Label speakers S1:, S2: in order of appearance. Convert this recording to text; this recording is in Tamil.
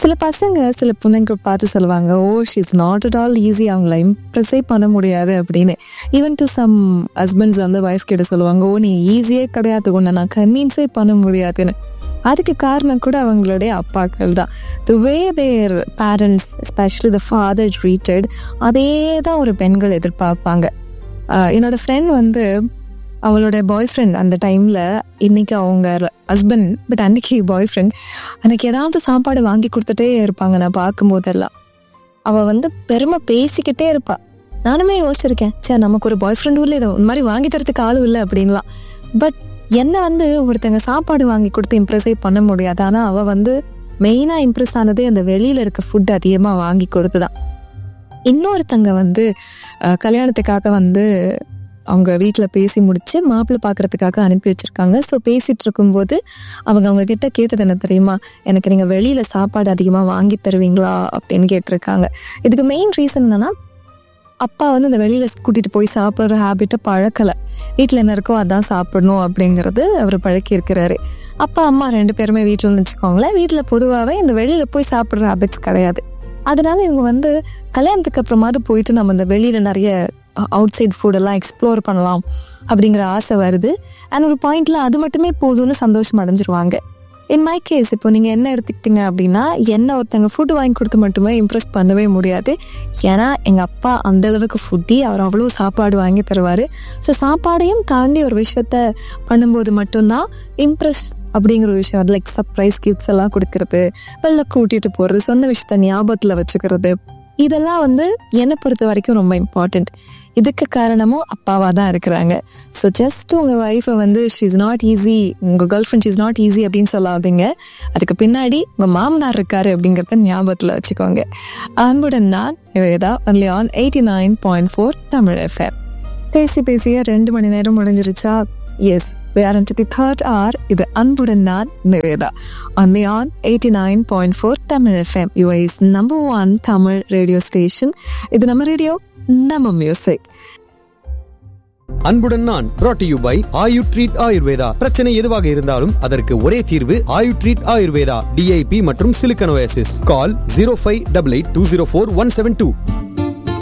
S1: சில பசங்க சில பொண்ணுங்க பார்த்து சொல்லுவாங்க oh she's not at all easy அவங்கள இம்ப்ரெஸே பண்ண முடியாது அப்படின்னு ஈவன் டு சம் ஹஸ்பண்ட்ஸ் வந்து ஒய்ஃப் கிட்ட சொல்லுவாங்க ஓ நீ ஈஸியே கிடையாது உன்னை நான் கன்வின்ஸே பண்ண முடியாதுன்னு அதுக்கு காரணம் கூட அவங்களுடைய அப்பாக்கள் தான் the way their parents especially the father treated அதே தான் ஒரு பெண்கள் எதிர்பார்ப்பாங்க ஆஹ் என்னோட ஃப்ரெண்ட் வந்து அவளோட பாய் ஃப்ரெண்ட் அந்த டைமில் இன்னைக்கு அவங்க ஹஸ்பண்ட் பட் அன்னைக்கு பாய் ஃப்ரெண்ட் அன்னைக்கு ஏதாவது சாப்பாடு வாங்கி கொடுத்துட்டே இருப்பாங்க நான் பார்க்கும்போதெல்லாம் அவள் வந்து பெருமை பேசிக்கிட்டே இருப்பா நானுமே யோசிச்சிருக்கேன் சே நமக்கு ஒரு பாய் ஃப்ரெண்டும் இல்லை இதை இந்த மாதிரி வாங்கி தரத்துக்கு ஆளும் இல்லை அப்படின்லாம் பட் என்ன வந்து ஒருத்தங்க சாப்பாடு வாங்கி கொடுத்து இம்ப்ரெஸே பண்ண முடியாது ஆனால் அவள் வந்து மெயினாக இம்ப்ரெஸ் ஆனதே அந்த வெளியில் இருக்க ஃபுட் அதிகமாக வாங்கி கொடுத்து தான் இன்னொருத்தங்க வந்து அஹ், கல்யாணத்துக்காக வந்து அவங்க வீட்டில் பேசி முடிச்சு மாப்பிள்ளை பார்க்கறதுக்காக அனுப்பி வச்சிருக்காங்க ஸோ பேசிட்டு இருக்கும்போது அவங்க அவங்க கிட்ட கேட்டது என்ன தெரியுமா எனக்கு நீங்கள் வெளியில் சாப்பாடு அதிகமாக வாங்கி தருவீங்களா அப்படின்னு கேட்டிருக்காங்க இதுக்கு மெயின் ரீசன் என்னன்னா அப்பா வந்து இந்த வெளியில் கூட்டிகிட்டு போய் சாப்பிட்ற ஹேபிட்டை பழக்கலை வீட்டில் என்ன இருக்கோ அதான் சாப்பிடணும் அப்படிங்கிறது அவர் பழக்கி இருக்கிறாரு அப்பா அம்மா ரெண்டு பேருமே வீட்டில் வச்சுக்கோங்களேன் வீட்டில் பொதுவாகவே இந்த வெளியில் போய் சாப்பிட்ற ஹேபிட்ஸ் கிடையாது அதனால இவங்க வந்து கல்யாணத்துக்கு அப்புறமாவது போயிட்டு நம்ம இந்த வெளியில் நிறைய அவுட் சைட் ஃபுட்டெல்லாம் எக்ஸ்ப்ளோர் பண்ணலாம் அப்படிங்கிற ஆசை வருது அண்ட் ஒரு பாயிண்ட்ல அது மட்டுமே போதும்னு சந்தோஷம் அடைஞ்சிருவாங்க இன் மை கேஸ் இப்போ நீங்கள் என்ன எடுத்துக்கிட்டீங்க அப்படின்னா என்ன ஒருத்தங்க ஃபுட்டு வாங்கி கொடுத்து மட்டுமே இம்ப்ரெஸ் பண்ணவே முடியாது ஏன்னா எங்கள் அப்பா அந்த அளவுக்கு ஃபுட்டி அவர் அவ்வளோ சாப்பாடு வாங்கி தருவார் ஸோ சாப்பாடையும் தாண்டி ஒரு விஷயத்த பண்ணும்போது மட்டும்தான் இம்ப்ரெஸ் அப்படிங்கிற ஒரு விஷயம் லைக் சர்ப்ரைஸ் கிஃப்ட்ஸ் எல்லாம் கொடுக்கறது வெளில கூட்டிகிட்டு போகிறது சொந்த விஷயத்த ஞாபகத்தில் வச்சுக்கிறது இதெல்லாம் வந்து என்னை பொறுத்த வரைக்கும் ரொம்ப இம்பார்ட்டண்ட் இதுக்கு காரணமும் அப்பாவாக தான் இருக்கிறாங்க ஸோ ஜஸ்ட் உங்கள் ஒய்ஃபை வந்து ஷீ இஸ் நாட் ஈஸி உங்கள் girlfriend is not easy அப்படின்னு சொல்லாதீங்க அதுக்கு பின்னாடி உங்கள் மாமனார் இருக்காரு அப்படிங்கிறத ஞாபகத்தில் வச்சுக்கோங்க அன்புடன் நான் Veda only on eighty nine point four Tamil FM பேசி பேசிய ரெண்டு மணி நேரம் முடிஞ்சிருச்சா எஸ் வேரண்ட் தி தேர்ட் ஆர் இது அன்புடன் நான் நிவேதா on the on 89.4 தமிழ் எஃப்எம் US number one Tamil radio station இது நம்ம ரேடியோ நம்ம மியூசிக்
S2: அன்புடன் நான் brought to you by Ayu treat Ayurveda பிரச்சனை எதுவாக இருந்தாலும் அதற்கு ஒரே தீர்வு ஆயு ட்ரீட் ஆயுர்வேதா டிஐபி மற்றும் silicosis call zero five double eight two zero four one seven two